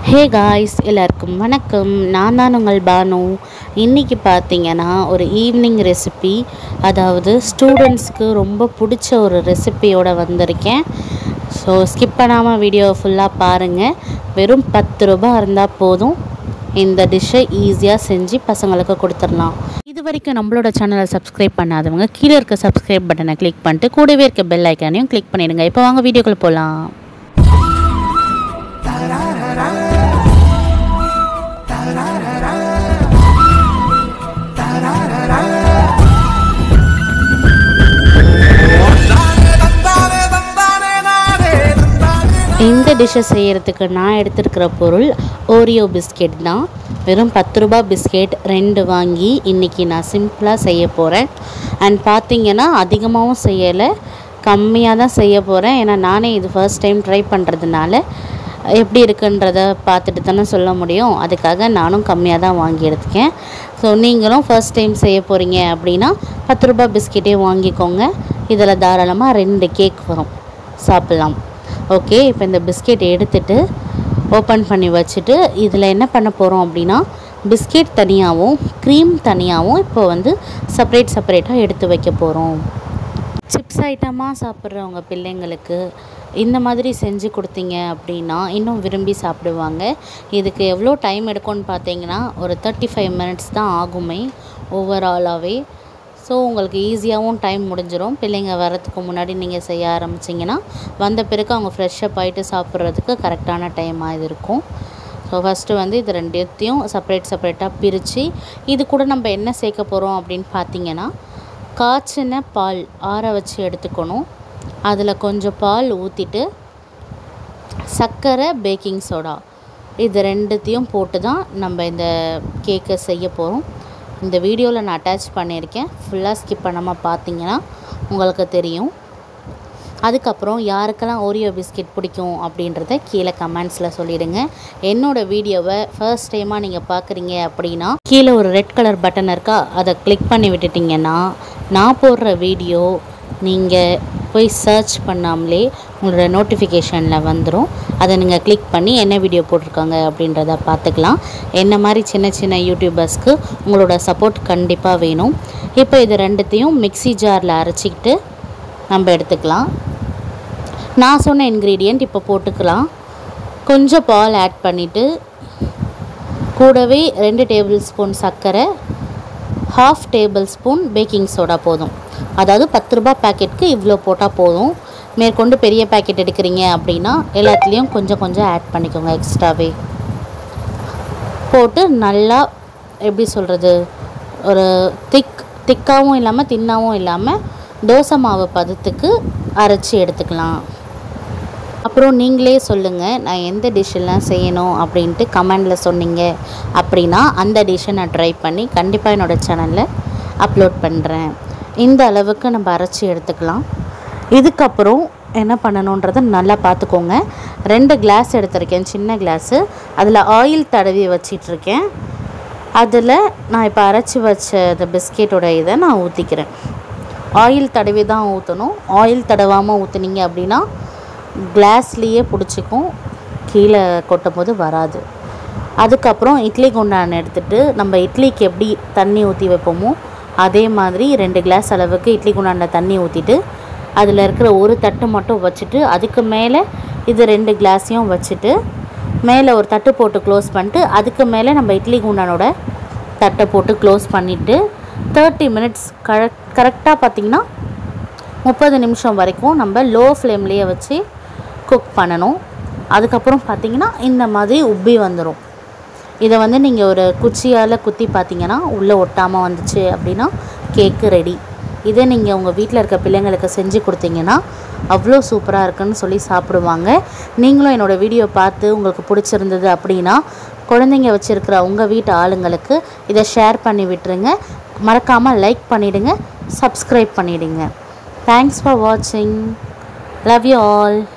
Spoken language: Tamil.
ஹே காய்ஸ் எல்லாருக்கும் வணக்கம் நான் தான் உங்கள் பானு இன்றைக்கி பார்த்தீங்கன்னா ஒரு ஈவினிங் ரெசிபி அதாவது ஸ்டூடெண்ட்ஸ்க்கு ரொம்ப பிடிச்ச ஒரு ரெசிபியோட வந்திருக்கேன் ஸோ ஸ்கிப் பண்ணாமல் வீடியோ ஃபுல்லாக பாருங்கள் வெறும் பத்து ரூபாய் இருந்தால் போதும் இந்த டிஷ்ஷை ஈஸியாக செஞ்சு பசங்களுக்கு கொடுத்துடலாம் இது வரைக்கும் நம்மளோட சேனலை சப்ஸ்கிரைப் பண்ணாதவங்க கீழே இருக்க சப்ஸ்கிரைப் பட்டனை கிளிக் பண்ணிட்டு கூடவே இருக்க பெல் ஐக்கானையும் கிளிக் பண்ணிடுங்க இப்போ வாங்க வீடியோக்குள்ளே போகலாம் இந்த டிஷ்ஷை செய்கிறதுக்கு நான் எடுத்திருக்கிற பொருள் ஓரியோ பிஸ்கெட் தான் வெறும் பத்து ரூபா பிஸ்கெட் ரெண்டு வாங்கி இன்றைக்கி நான் சிம்பிளாக செய்ய போகிறேன் அண்ட் பார்த்தீங்கன்னா அதிகமாகவும் செய்யலை கம்மியாக தான் செய்ய போகிறேன் ஏன்னா நானே இது ஃபர்ஸ்ட் டைம் ட்ரை பண்ணுறதுனால எப்படி இருக்குன்றத பார்த்துட்டு தானே சொல்ல முடியும் அதுக்காக நானும் கம்மியாக தான் வாங்கி எடுத்துக்கேன் ஸோ நீங்களும் ஃபர்ஸ்ட் டைம் செய்ய போகிறீங்க அப்படின்னா பத்து ரூபா பிஸ்கெட்டே வாங்கிக்கோங்க இதில் தாராளமாக ரெண்டு கேக் வரும் சாப்பிட்லாம் ஓகே இப்போ இந்த பிஸ்கெட் எடுத்துட்டு ஓப்பன் பண்ணி வச்சுட்டு இதில் என்ன பண்ண போகிறோம் அப்படின்னா பிஸ்கெட் தனியாகவும் க்ரீம் தனியாகவும் இப்போ வந்து செப்பரேட் செப்பரேட்டாக எடுத்து வைக்க போகிறோம் சிப்ஸ் ஐட்டமாக சாப்பிட்றவங்க பிள்ளைங்களுக்கு இந்த மாதிரி செஞ்சு கொடுத்தீங்க அப்படின்னா இன்னும் விரும்பி சாப்பிடுவாங்க இதுக்கு எவ்வளோ டைம் எடுக்கும்னு பார்த்தீங்கன்னா ஒரு தேர்ட்டி ஃபைவ் மினிட்ஸ் தான் ஆகுமே ஓவராலாகவே ஸோ உங்களுக்கு ஈஸியாகவும் டைம் முடிஞ்சிடும் பிள்ளைங்க வரத்துக்கு முன்னாடி நீங்கள் செய்ய ஆரம்பிச்சிங்கன்னா வந்த பிறகு அவங்க ஃப்ரெஷ்ஷப் ஆகிட்டு சாப்பிட்றதுக்கு கரெக்டான டைமாக இது இருக்கும் ஸோ ஃபஸ்ட்டு வந்து இது ரெண்டுத்தையும் செப்பரேட் செப்பரேட்டாக பிரித்து இது கூட நம்ம என்ன சேர்க்க போகிறோம் அப்படின்னு பார்த்தீங்கன்னா காய்ச்சின பால் ஆற வச்சு எடுத்துக்கணும் அதில் கொஞ்சம் பால் ஊற்றிட்டு சர்க்கரை பேக்கிங் சோடா இது ரெண்டுத்தையும் போட்டு தான் நம்ம இந்த கேக்கை செய்ய போகிறோம் இந்த வீடியோவில் நான் அட்டாச் பண்ணியிருக்கேன் ஃபுல்லாக ஸ்கிப் பண்ணாமல் பார்த்தீங்கன்னா உங்களுக்கு தெரியும் அதுக்கப்புறம் யாருக்கெல்லாம் ஓரியோ பிஸ்கெட் பிடிக்கும் அப்படின்றத கீழே கமெண்ட்ஸில் சொல்லிடுங்க என்னோடய வீடியோவை ஃபர்ஸ்ட் டைமாக நீங்கள் பார்க்குறீங்க அப்படின்னா கீழே ஒரு ரெட் கலர் பட்டன் இருக்கா அதை கிளிக் பண்ணி விட்டுட்டிங்கன்னா நான் போடுற வீடியோ நீங்கள் போய் சர்ச் பண்ணாமலே உங்களோட நோட்டிஃபிகேஷனில் வந்துடும் அதை நீங்கள் கிளிக் பண்ணி என்ன வீடியோ போட்டிருக்காங்க அப்படின்றத பார்த்துக்கலாம் என்ன மாதிரி சின்ன சின்ன யூடியூபர்ஸ்க்கு உங்களோட சப்போர்ட் கண்டிப்பாக வேணும் இப்போ இது ரெண்டுத்தையும் மிக்ஸி ஜாரில் அரைச்சிக்கிட்டு நம்ம எடுத்துக்கலாம் நான் சொன்ன இன்க்ரீடியண்ட் இப்போ போட்டுக்கலாம் கொஞ்சம் பால் ஆட் பண்ணிவிட்டு கூடவே ரெண்டு டேபிள் ஸ்பூன் சர்க்கரை half tablespoon baking soda போதும் அதாவது பத்து ரூபா பேக்கெட்டுக்கு இவ்வளோ போட்டால் போதும் மேற்கொண்டு பெரிய பேக்கெட் எடுக்கிறீங்க அப்படின்னா எல்லாத்துலேயும் கொஞ்சம் கொஞ்சம் ஆட் பண்ணிக்கோங்க எக்ஸ்ட்ராவே போட்டு நல்லா எப்படி சொல்கிறது ஒரு திக் திக்காகவும் இல்லாமல் தின்னாகவும் இல்லாமல் தோசை மாவு பதத்துக்கு அரைச்சி எடுத்துக்கலாம் அப்புறம் நீங்களே சொல்லுங்கள் நான் எந்த டிஷ்ஷெல்லாம் செய்யணும் அப்படின்ட்டு கமெண்டில் சொன்னீங்க அப்படின்னா அந்த டிஷ்ஷை நான் ட்ரை பண்ணி கண்டிப்பாக என்னோடய சேனலில் அப்லோட் பண்ணுறேன் இந்த அளவுக்கு நம்ம அரைச்சி எடுத்துக்கலாம் இதுக்கப்புறம் என்ன பண்ணணுன்றதை நல்லா பார்த்துக்கோங்க ரெண்டு கிளாஸ் எடுத்திருக்கேன் சின்ன கிளாஸு அதில் ஆயில் தடவி வச்சிட்ருக்கேன் அதில் நான் இப்போ அரைச்சி வச்ச இந்த பிஸ்கெட்டோட இதை நான் ஊற்றிக்கிறேன் ஆயில் தடவி தான் ஊற்றணும் ஆயில் தடவாமல் ஊற்றுனீங்க அப்படின்னா கிளாஸ்லேயே பிடிச்சிக்கும் கீழே கொட்டும் போது வராது அதுக்கப்புறம் இட்லி குண்டான் எடுத்துகிட்டு நம்ம இட்லிக்கு எப்படி தண்ணி ஊற்றி வைப்போமோ அதே மாதிரி ரெண்டு கிளாஸ் அளவுக்கு இட்லி குண்டானில் தண்ணி ஊற்றிட்டு அதில் இருக்கிற ஒரு தட்டு மட்டும் வச்சுட்டு அதுக்கு மேலே இது ரெண்டு கிளாஸையும் வச்சுட்டு மேலே ஒரு தட்டு போட்டு க்ளோஸ் பண்ணிட்டு அதுக்கு மேலே நம்ம இட்லி குண்டானோட தட்டை போட்டு க்ளோஸ் பண்ணிவிட்டு தேர்ட்டி மினிட்ஸ் கரெக்ட் கரெக்டாக பார்த்திங்கன்னா முப்பது நிமிஷம் வரைக்கும் நம்ம லோ ஃப்ளேம்லேயே வச்சு குக் பண்ணணும் அதுக்கப்புறம் பார்த்திங்கன்னா இந்த மாதிரி உப்பி வந்துடும் இதை வந்து நீங்கள் ஒரு குச்சியால் குத்தி பார்த்தீங்கன்னா உள்ளே ஒட்டாமல் வந்துச்சு அப்படின்னா கேக்கு ரெடி இதை நீங்கள் உங்கள் வீட்டில் இருக்க பிள்ளைங்களுக்கு செஞ்சு கொடுத்தீங்கன்னா அவ்வளோ சூப்பராக இருக்குன்னு சொல்லி சாப்பிடுவாங்க நீங்களும் என்னோடய வீடியோ பார்த்து உங்களுக்கு பிடிச்சிருந்தது அப்படின்னா குழந்தைங்க வச்சுருக்கிற உங்கள் வீட்டு ஆளுங்களுக்கு இதை ஷேர் பண்ணி விட்டுருங்க மறக்காமல் லைக் பண்ணிவிடுங்க சப்ஸ்கிரைப் பண்ணிவிடுங்க தேங்க்ஸ் ஃபார் வாட்சிங் லவ் யூ ஆல்